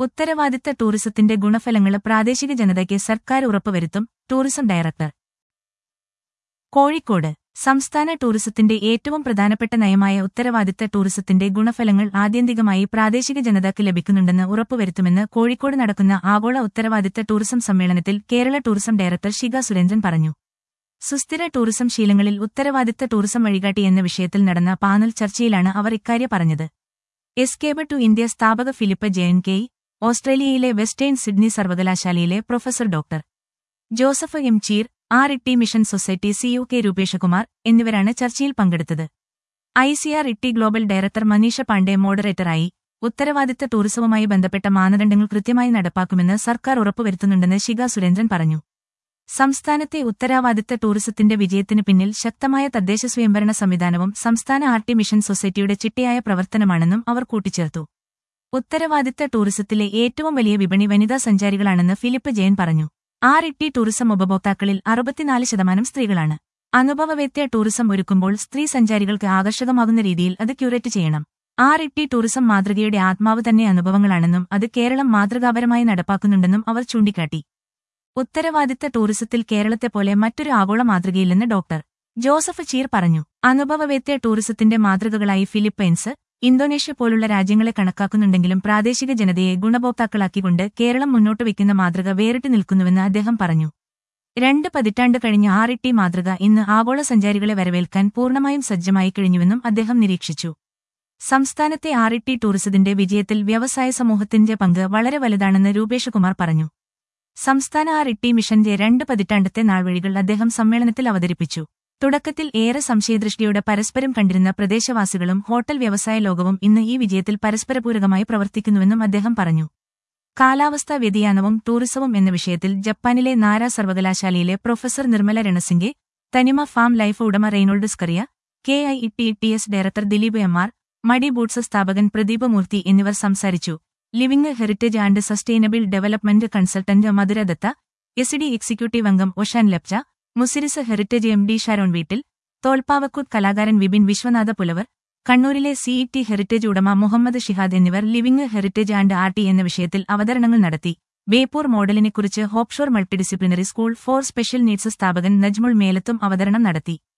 ഉത്തരവാദിത്ത ടൂറിസത്തിന്റെ ഗുണഫലങ്ങൾ പ്രാദേശിക ജനതയ്ക്ക് സർക്കാർ ഉറപ്പുവരുത്തും ടൂറിസം ഡയറക്ടർ കോഴിക്കോട് സംസ്ഥാന ടൂറിസത്തിന്റെ ഏറ്റവും പ്രധാനപ്പെട്ട നയമായ ഉത്തരവാദിത്ത ടൂറിസത്തിന്റെ ഗുണഫലങ്ങൾ ആത്യന്തികമായി പ്രാദേശിക ജനതയ്ക്ക് ലഭിക്കുന്നുണ്ടെന്ന് ഉറപ്പുവരുത്തുമെന്ന് കോഴിക്കോട് നടക്കുന്ന ആഗോള ഉത്തരവാദിത്ത ടൂറിസം സമ്മേളനത്തിൽ കേരള ടൂറിസം ഡയറക്ടർ ഷിക സുരഞ്ജൻ പറഞ്ഞു സുസ്ഥിര ടൂറിസം ശീലങ്ങളിൽ ഉത്തരവാദിത്ത ടൂറിസം വഴികാട്ടി എന്ന വിഷയത്തിൽ നടന്ന പാനൽ ചർച്ചയിലാണ് അവർ ഇക്കാര്യം പറഞ്ഞത് എസ്കേബ് ടു ഇന്ത്യ സ്ഥാപക ഫിലിപ്പ് ജയൻ കെയ് ഓസ്ട്രേലിയയിലെ വെസ്റ്റേൺ സിഡ്നി സർവകലാശാലയിലെ professor doctor Joseph M Cheer R T mission society CEO K Rupesh Kumar എന്നിവരാണ് ചർച്ചയിൽ പങ്കെടുത്തത് I C R T global director Maneesha Pandey മോഡറേറ്ററായി ഉത്തരവാദിത്ത ടൂറിസവുമായി ബന്ധപ്പെട്ട മാനദണ്ഡങ്ങൾ കൃത്യമായി നടപ്പാക്കുമെന്ന് സർക്കാർ ഉറപ്പുവരുത്തുന്നുണ്ടെന്ന് ശിഖ സുരേന്ദ്രൻ പറഞ്ഞു സംസ്ഥാനത്തെ ഉത്തരവാദിത്ത ടൂറിസത്തിന്റെ വിജയത്തിനു പിന്നിൽ ശക്തമായ തദ്ദേശ സ്വയംഭരണ സംവിധാനവും സംസ്ഥാന ആർ ടി മിഷൻ സൊസൈറ്റിയുടെ ചിട്ടയായ പ്രവർത്തനമാണെന്നും അവർ കൂട്ടിച്ചേർത്തു ഉത്തരവാദിത്ത ടൂറിസത്തിലെ ഏറ്റവും വലിയ വിപണി വനിതാ സഞ്ചാരികളാണെന്ന് ഫിലിപ്പ് ജയൻ പറഞ്ഞു ആർ ഇട്ടി ടൂറിസം ഉപഭോക്താക്കളിൽ അറുപത്തിനാല് ശതമാനം സ്ത്രീകളാണ് അനുഭവവേദ്യ ടൂറിസം ഒരുക്കുമ്പോൾ സ്ത്രീ സഞ്ചാരികൾക്ക് ആകർഷകമാകുന്ന രീതിയിൽ അത് ക്യൂറേറ്റ് ചെയ്യണം ആർ ഇട്ടി ടൂറിസം മാതൃകയുടെ ആത്മാവ് തന്നെ അനുഭവങ്ങളാണെന്നും അത് കേരളം മാതൃകാപരമായി നടപ്പാക്കുന്നുണ്ടെന്നും അവർ ചൂണ്ടിക്കാട്ടി ഉത്തരവാദിത്ത ടൂറിസത്തിൽ കേരളത്തെ പോലെ മറ്റൊരു ആഗോള മാതൃകയില്ലെന്ന് ഡോക്ടർ ജോസഫ് ചീർ പറഞ്ഞു അനുഭവവേദ്യ ടൂറിസത്തിന്റെ മാതൃകകളായി ഫിലിപ്പൈൻസ് ഇന്തോനേഷ്യ പോലുള്ള രാജ്യങ്ങളെ കണക്കാക്കുന്നുണ്ടെങ്കിലും പ്രാദേശിക ജനതയെ ഗുണഭോക്താക്കളാക്കിക്കൊണ്ട് കേരളം മുന്നോട്ട് വയ്ക്കുന്ന മാതൃക വേറിട്ട് നിൽക്കുന്നുവെന്ന് അദ്ദേഹം പറഞ്ഞു രണ്ട് പതിറ്റാണ്ട് കഴിഞ്ഞ ആറിട്ടി മാതൃക ഇന്ന് ആഗോള സഞ്ചാരികളെ വരവേൽക്കാൻ പൂർണ്ണമായും സജ്ജമായി കഴിഞ്ഞുവെന്നും അദ്ദേഹം നിരീക്ഷിച്ചു സംസ്ഥാനത്തെ ആറിട്ടി ടൂറിസത്തിന്റെ വിജയത്തിൽ വ്യവസായ സമൂഹത്തിന്റെ പങ്ക് വളരെ വലുതാണെന്ന് രൂപേഷകുമാർ പറഞ്ഞു സംസ്ഥാന ആറിട്ടി മിഷന്റെ രണ്ട് പതിറ്റാണ്ടത്തെ നാൾവഴികൾ അദ്ദേഹം സമ്മേളനത്തിൽ അവതരിപ്പിച്ചു തുടക്കത്തിൽ ഏറെ സംശയദൃഷ്ടിയോടെ പരസ്പരം കണ്ടിരുന്ന പ്രദേശവാസികളും ഹോട്ടൽ വ്യവസായ ലോകവും ഇന്ന് ഈ വിജയത്തിൽ പരസ്പരപൂരകമായി പ്രവർത്തിക്കുന്നുവെന്നും അദ്ദേഹം പറഞ്ഞു കാലാവസ്ഥാ വ്യതിയാനവും ടൂറിസവും എന്ന വിഷയത്തിൽ ജപ്പാനിലെ നാര സർവകലാശാലയിലെ professor Nirmala Ranasinghe Thanima farm life ഉടമ Reynold Scaria K I E T T S director Dileep M R Madi boots സ്ഥാപകൻ പ്രദീപ് മൂർത്തി എന്നിവർ സംസാരിച്ചു living heritage and sustainable development consultant Madhura Datta S D executive അംഗം Oshan Lapcha Muziris heritage M D Sharon വീട്ടിൽ തോൽപ്പാവക്കൂത്ത് കലാകാരൻ വിപിൻ വിശ്വനാഥ പുലവർ കണ്ണൂരിലെ സിഇടി ഹെറിറ്റേജ് ഉടമ മുഹമ്മദ് ഷിഹാദ് എന്നിവർ ലിവിംഗ് ഹെറിറ്റേജ് ആൻഡ് ആർട്ടി എന്ന വിഷയത്തിൽ അവതരണങ്ങൾ നടത്തി ബേപ്പൂർ മോഡലിനെക്കുറിച്ച് Hopeshore multidisciplinary school for special needs സ്ഥാപകൻ നജ്മുൾ മേലത്തും അവതരണം നടത്തി